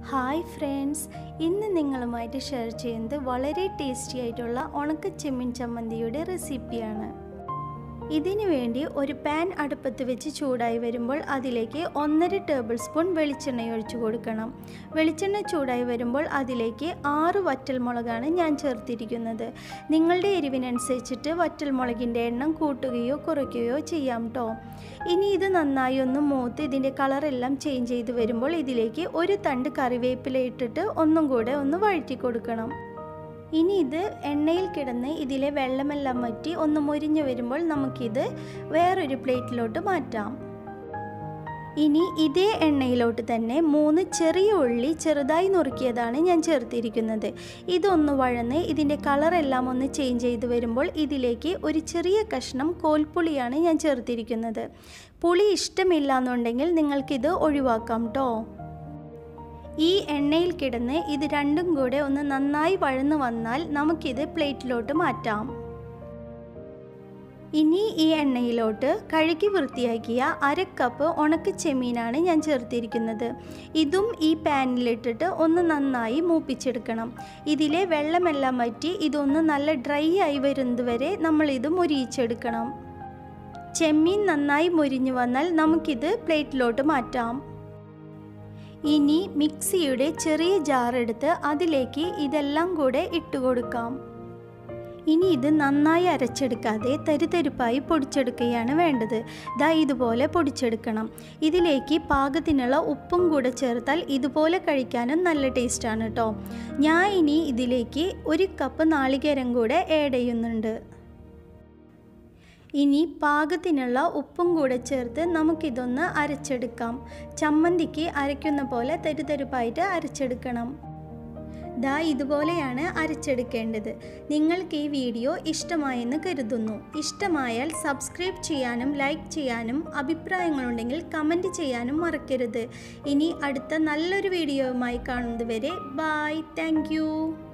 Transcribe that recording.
hi friends ഇന്ന് നിങ്ങളുമായിട്ട് share ചെയ്യുന്നത് വളരെ ടേസ്റ്റി ആയിട്ടുള്ള ഉണക്ക ചെമ്മീൻ ചമ്മന്തിയുടെ റെസിപ്പിയാണ് ഇതിനു വേണ്ടി ഒരു പാൻ അടുപ്പത്ത് വെച്ച് ചൂടായി വരുമ്പോൾ അതിലേക്ക് ഒന്നര ടേബിൾ സ്പൂൺ വെളിച്ചെണ്ണ ഒഴിച്ചു കൊടുക്കണം വെളിച്ചെണ്ണ ചൂടായി വരുമ്പോൾ അതിലേക്ക് ആറ് വറ്റൽമുളകാണ് ഞാൻ ചേർത്തിരിക്കുന്നത് നിങ്ങളുടെ എരിവിനനുസരിച്ചിട്ട് വറ്റൽമുളകിൻ്റെ എണ്ണം കൂട്ടുകയോ കുറയ്ക്കുകയോ ചെയ്യാം കേട്ടോ ഇനി ഇത് നന്നായി ഒന്ന് മൂത്ത് ഇതിൻ്റെ കളറെല്ലാം ചേഞ്ച് ചെയ്ത് വരുമ്പോൾ ഇതിലേക്ക് ഒരു തണ്ട് കറിവേപ്പില ഇട്ടിട്ട് ഒന്നും കൂടെ ഒന്ന് വഴറ്റി കൊടുക്കണം ഇനി ഇത് എണ്ണയിൽ കിടന്ന് ഇതിലെ വെള്ളമെല്ലാം വറ്റി ഒന്ന് മുരിഞ്ഞു വരുമ്പോൾ നമുക്കിത് വേറൊരു പ്ലേറ്റിലോട്ട് മാറ്റാം ഇനി ഇതേ എണ്ണയിലോട്ട് തന്നെ മൂന്ന് ചെറിയ ഉള്ളി ചെറുതായി നുറുക്കിയതാണ് ഞാൻ ചേർത്തിരിക്കുന്നത് ഇതൊന്ന് വഴന്ന് ഇതിൻ്റെ കളറെല്ലാം ഒന്ന് ചേഞ്ച് ചെയ്ത് വരുമ്പോൾ ഇതിലേക്ക് ഒരു ചെറിയ കഷ്ണം കോൽപ്പുളിയാണ് ഞാൻ ചേർത്തിരിക്കുന്നത് പുളി ഇഷ്ടമില്ല എന്നുണ്ടെങ്കിൽ നിങ്ങൾക്കിത് ഒഴിവാക്കാം കേട്ടോ ഈ എണ്ണയിൽ കിടന്ന് ഇത് രണ്ടും കൂടെ ഒന്ന് നന്നായി വഴന്നു വന്നാൽ നമുക്കിത് പ്ലേറ്റിലോട്ട് മാറ്റാം ഇനി ഈ എണ്ണയിലോട്ട് കഴുകി വൃത്തിയാക്കിയ അര കപ്പ് ഉണക്ക ചെമ്മീനാണ് ഞാൻ ചേർത്തിരിക്കുന്നത് ഇതും ഈ പാനിലിട്ടിട്ട് ഒന്ന് നന്നായി മൂപ്പിച്ചെടുക്കണം ഇതിലെ വെള്ളമെല്ലാം വറ്റി ഇതൊന്ന് നല്ല ഡ്രൈ ആയി വരുന്നത് വരെ നമ്മളിത് മുരിയിച്ചെടുക്കണം ചെമ്മീൻ നന്നായി മുരിഞ്ഞു വന്നാൽ നമുക്കിത് പ്ലേറ്റിലോട്ട് മാറ്റാം ഇനി മിക്സിയുടെ ചെറിയ ജാർ എടുത്ത് അതിലേക്ക് ഇതെല്ലാം കൂടെ ഇട്ട് കൊടുക്കാം ഇനി ഇത് നന്നായി അരച്ചെടുക്കാതെ തരിതരിപ്പായി പൊടിച്ചെടുക്കുകയാണ് വേണ്ടത് ദാ ഇതുപോലെ പൊടിച്ചെടുക്കണം ഇതിലേക്ക് പാകത്തിനുള്ള ഉപ്പും കൂടെ ചേർത്താൽ ഇതുപോലെ കഴിക്കാനും നല്ല ടേസ്റ്റാണ് കേട്ടോ ഞാൻ ഇനി ഇതിലേക്ക് ഒരു കപ്പ് നാളികേരം കൂടെ ആഡ് ചെയ്യുന്നുണ്ട് ഇനി പാകത്തിനുള്ള ഉപ്പും കൂടെ ചേർത്ത് നമുക്കിതൊന്ന് അരച്ചെടുക്കാം ചമ്മന്തിക്ക് അരയ്ക്കുന്ന പോലെ തരുതരുപ്പായിട്ട് അരച്ചെടുക്കണം ദാ ഇതുപോലെയാണ് അരച്ചെടുക്കേണ്ടത് നിങ്ങൾക്ക് ഈ വീഡിയോ ഇഷ്ടമായെന്ന് കരുതുന്നു ഇഷ്ടമായാൽ സബ്സ്ക്രൈബ് ചെയ്യാനും ലൈക്ക് ചെയ്യാനും അഭിപ്രായങ്ങളുണ്ടെങ്കിൽ കമൻറ്റ് ചെയ്യാനും മറക്കരുത് ഇനി അടുത്ത നല്ലൊരു വീഡിയോയുമായി കാണുന്നത് വരെ ബായ് താങ്ക്